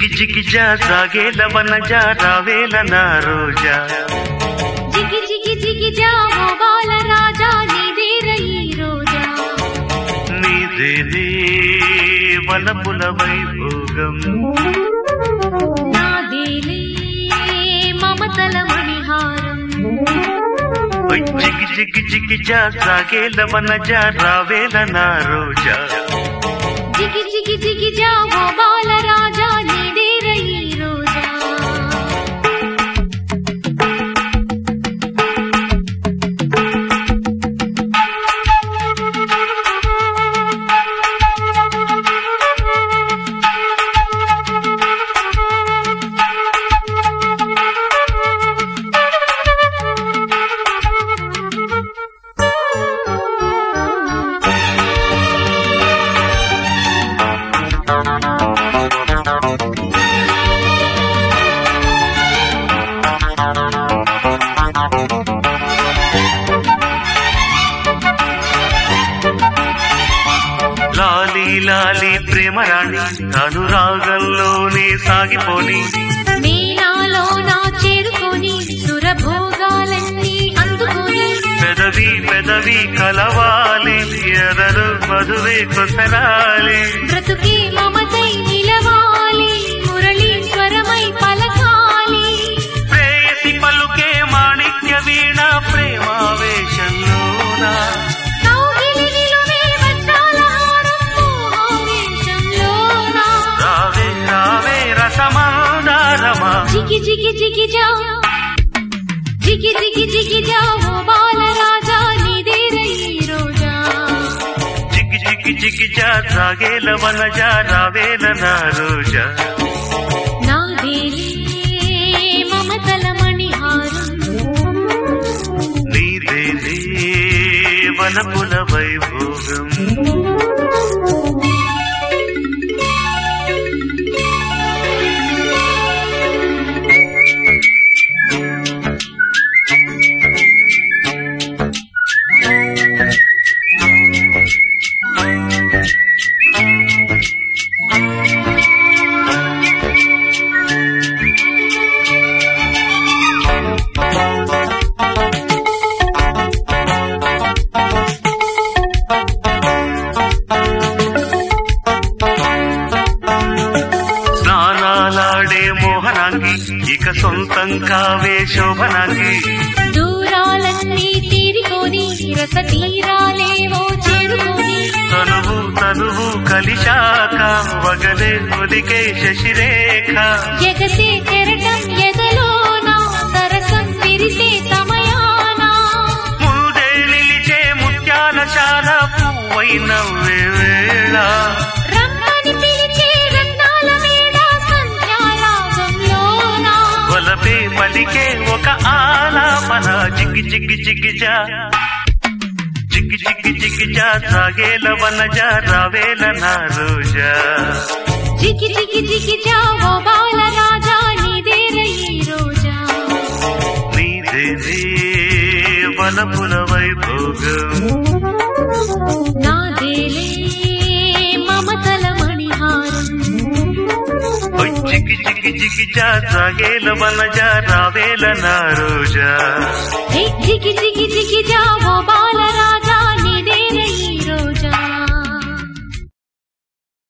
జిగి జిగి జా సాగేల వన జా రావేల నా రోజా జిగి జిగి జిగి జావో బాల రాజా నీదేర ఈ రోజా నీదేనే వనపుల వైభోగం నాదేలే మమతల మణిహారం ఓయ్ జిగి జిగి జిగి జా సాగేల వన జా రావేల నా రోజా జిగి జిగి జిగి జావో బాల రాజా నీదేర ఈ రోజా లాలి లాలి ప్రేమ రాణి అనురాగంలోనే సాగిపోని మీనాలో నా చేరుకొని సురభోగాలన్నీ అందుకొని పెదవి పెదవి కలవాలి ఎదరు మధువే కొసరాలి బ్రతుకే మమతై నిలవాలి మురళీశ్వరమై పలకాలి ప్రేయసి పలుకే మాణిక్య వీణ ప్రేమావేశంలోన కౌగిలి నిలువే వజ్రాల హారం మోహావేశంలోన. రావే రావే రసమాదారమా జిగి జిగి జిగి జా జిగి జిగి జిగి జా ఓ బాలరాజా నీదేర ఈ రోజా జిగి జిగి జిగి జా సాగేల వన జా రావేల నా రోజా నాదేలే మమతల మణిహారం నీదేనే వనపుల వైభోగం స్నానాలాడే మోహనాంగి ఇక సొంతం కావే శోభనాంగి దూరాలన్నీ తీరికొని రస తీరాలేవో చేరుకొని తనువు తనువు కలిశాక వగలే ఒలికే శశిరేఖ ఎగసే కెరటం ఎదలోన సరసం విరిసే సమయాన ముందే నిలిచే ముత్యాల చాల పువ్వైన వేళ రమ్మని పిలిచే రత్నాల మేడ సంధ్యారాగంలోన వలపే పలికే ఒక ఆలాపన జిగ్గి జిగ్గి జిగ్గి జా జిగ్గి జిగ్గి జిగ్గి జా సాగేల వన జా రావేల నా రోజా జిగి జిగి జిగి జావో బాల రాజా నీదేర ఈ రోజా నీదేనే వనపుల వైభోగం నాదేలే మమతల మణిహారం ఓయ్ జిగ్గి జిగ్గి జిగ్గి జా సాగేల వన జా రావేల నా రోజా హే జిగి జిగి జిగి జావో బాల రాజా